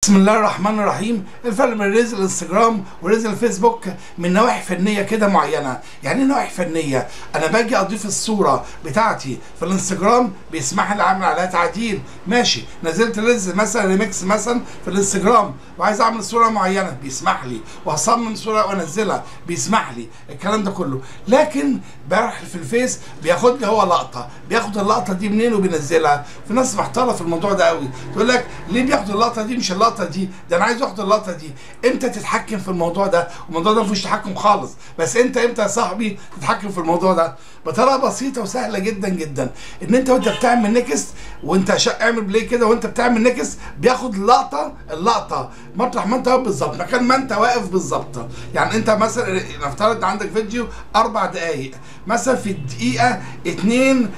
بسم الله الرحمن الرحيم الفرق بين ريلز الانستجرام وريلز الفيسبوك من نواحي فنيه كده معينه يعني ايه نواحي فنيه انا باجي اضيف الصوره بتاعتي في الانستجرام بيسمح لي اعمل عليها تعديل ماشي نزلت ريلز مثلا ريميكس مثلا في الانستجرام وعايز اعمل صوره معينه بيسمح لي وهصمم صوره وانزلها بيسمح لي الكلام ده كله لكن بروح في الفيس بياخد لي هو لقطه بياخد اللقطه دي منين وبينزلها في ناس محتاره في الموضوع ده قوي تقول لك ليه بياخد اللقطه دي مش اللقطه دي ده انا عايز اخد اللقطه دي انت تتحكم في الموضوع ده والموضوع ده ما فيهوش تحكم خالص بس انت امتى يا صاحبي تتحكم في الموضوع ده بطريقه بسيطه وسهله جدا جدا ان انت وانت بتعمل نكست وانت شا... اعمل بلاي كده وانت بتعمل نكست بياخد اللقطه اللقطه مطرح ما انت واقف بالظبط مكان ما انت واقف بالظبط يعني انت مثلا نفترض عندك فيديو اربع دقائق مثلا في الدقيقه 2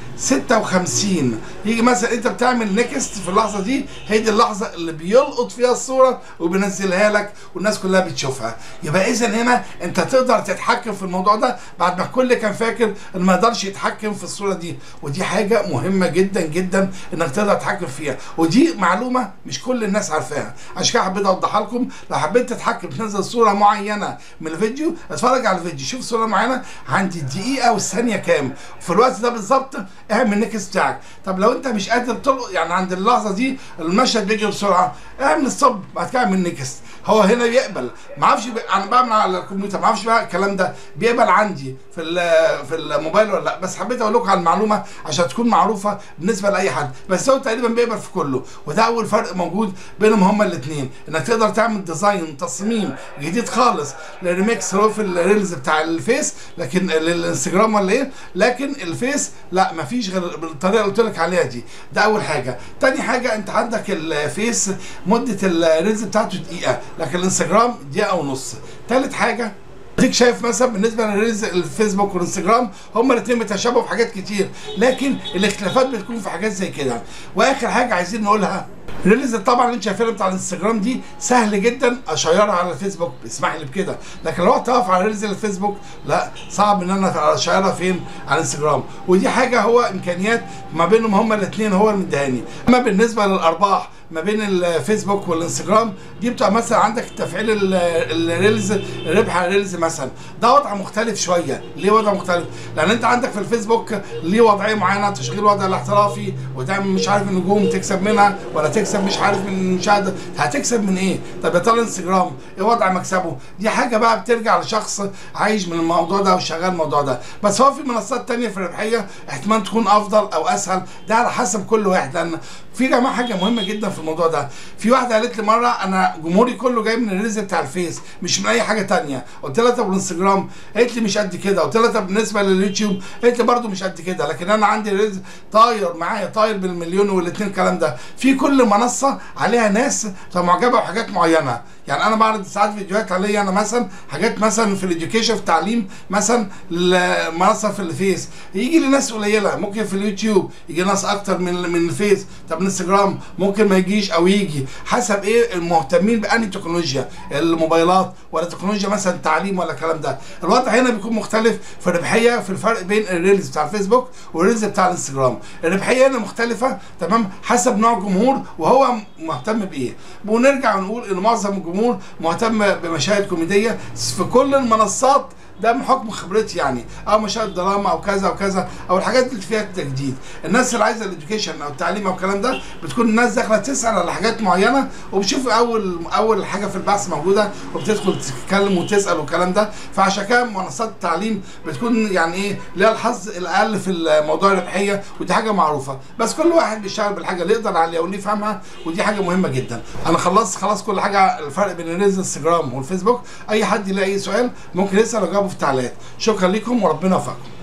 56 يجي مثلا انت بتعمل نكست في اللحظه دي هي دي اللحظه اللي بيلقط فيها الصوره وبينزلها لك والناس كلها بتشوفها يبقى اذا هنا انت تقدر تتحكم في الموضوع ده بعد ما الكل كان فاكر ان ما يقدرش يتحكم في الصوره دي ودي حاجه مهمه جدا جدا انك تقدر تتحكم فيها ودي معلومه مش كل الناس عارفاها عشان كده حبيت اوضحها لكم لو حبيت تتحكم تنزل صوره معينه من الفيديو اتفرج على الفيديو شوف صوره معينه عند الدقيقه والثانيه كام في الوقت ده بالظبط اعمل النكس بتاعك طب لو انت مش قادر تلقط يعني عند اللحظه دي المشهد بيجي بسرعه اعمل ستوب بعد كده اعمل نكست هو هنا بيقبل ما اعرفش انا بعمل على الكمبيوتر ما اعرفش بقى الكلام ده بيقبل عندي في في الموبايل ولا لا بس حبيت اقول لكم على المعلومه عشان تكون معروفه بالنسبه لاي حد بس هو تقريبا بيقبل في كله وده اول فرق موجود بينهم هما الاثنين انك تقدر تعمل ديزاين تصميم جديد خالص للريميكس هو في الريلز بتاع الفيس لكن للانستجرام ولا ايه لكن الفيس لا ما فيش غير بالطريقه اللي قلت لك عليها دي ده اول حاجه تاني حاجه انت عندك الفيس مده الريلز بتاعته دقيقه لكن الانستجرام دقيقه ونص تالت حاجه اديك شايف مثلا بالنسبه للريلز الفيسبوك والانستجرام هما الاثنين بيتشابهوا في حاجات كتير لكن الاختلافات بتكون في حاجات زي كده واخر حاجه عايزين نقولها الريلز طبعا اللي انت شايفينها بتاع الانستجرام دي سهل جدا اشيرها على الفيسبوك بيسمح لي بكده لكن لو اقف على ريلز الفيسبوك لا صعب ان انا اشيرها فين على الانستجرام ودي حاجه هو امكانيات ما بينهم هما الاثنين هو المدهاني اما بالنسبه للارباح ما بين الفيسبوك والانستجرام دي بتبقى مثلا عندك تفعيل الريلز ربح الريلز مثلا ده وضع مختلف شويه ليه وضع مختلف لان انت عندك في الفيسبوك ليه وضعيه معينه تشغيل وضع الاحترافي وتعمل مش عارف النجوم تكسب منها ولا تكسب مش عارف من المشاهده هتكسب من ايه طب يا ترى الانستجرام ايه وضع مكسبه دي حاجه بقى بترجع لشخص عايش من الموضوع ده وشغال الموضوع ده بس هو في منصات تانية في الربحيه احتمال تكون افضل او اسهل ده على حسب كل واحد لان في جماعه حاجه مهمه جدا في الموضوع ده في واحده قالت لي مره انا جمهوري كله جاي من الريلز بتاع الفيس مش من اي حاجه تانية قلت لها طب الانستجرام قالت لي مش قد كده قلت لها طب بالنسبه لليوتيوب قالت لي برده مش قد كده لكن انا عندي ريلز طاير معايا طاير بالمليون والاثنين الكلام ده في كل منصه عليها ناس معجبه بحاجات معينه يعني انا بعرض ساعات فيديوهات عليا انا مثلا حاجات مثلا في الاديوكيشن في التعليم مثلا المنصه في الفيس يجي لي ناس قليله ممكن في اليوتيوب يجي ناس اكتر من من الفيس طب الانستجرام ممكن ما يجيش او يجي حسب ايه المهتمين باني تكنولوجيا الموبايلات ولا تكنولوجيا مثلا التعليم ولا الكلام ده الوضع هنا بيكون مختلف في الربحيه في الفرق بين الريلز بتاع الفيسبوك والريلز بتاع الانستجرام الربحيه هنا مختلفه تمام حسب نوع الجمهور وهو مهتم بايه ونرجع ونقول ان معظم الجمهور مهتم بمشاهد كوميديه في كل المنصات ده من حكم خبرتي يعني او مشاهد دراما او كذا وكذا او الحاجات اللي فيها تجديد الناس اللي عايزه الاديوكيشن او التعليم او الكلام ده بتكون الناس داخله تسال على حاجات معينه وبتشوف اول اول حاجه في البحث موجوده وبتدخل تتكلم وتسال والكلام ده فعشان كده منصات التعليم بتكون يعني ايه ليها الحظ الاقل في الموضوع الربحيه ودي حاجه معروفه بس كل واحد بيشتغل بالحاجه اللي يقدر عليها واللي يفهمها ودي حاجه مهمه جدا انا خلصت خلاص كل حاجه الفرق بين الانستجرام والفيسبوك اي حد يلاقي اي سؤال ممكن يسال واجاوبه في التعليقات شكرا لكم وربنا يوفقكم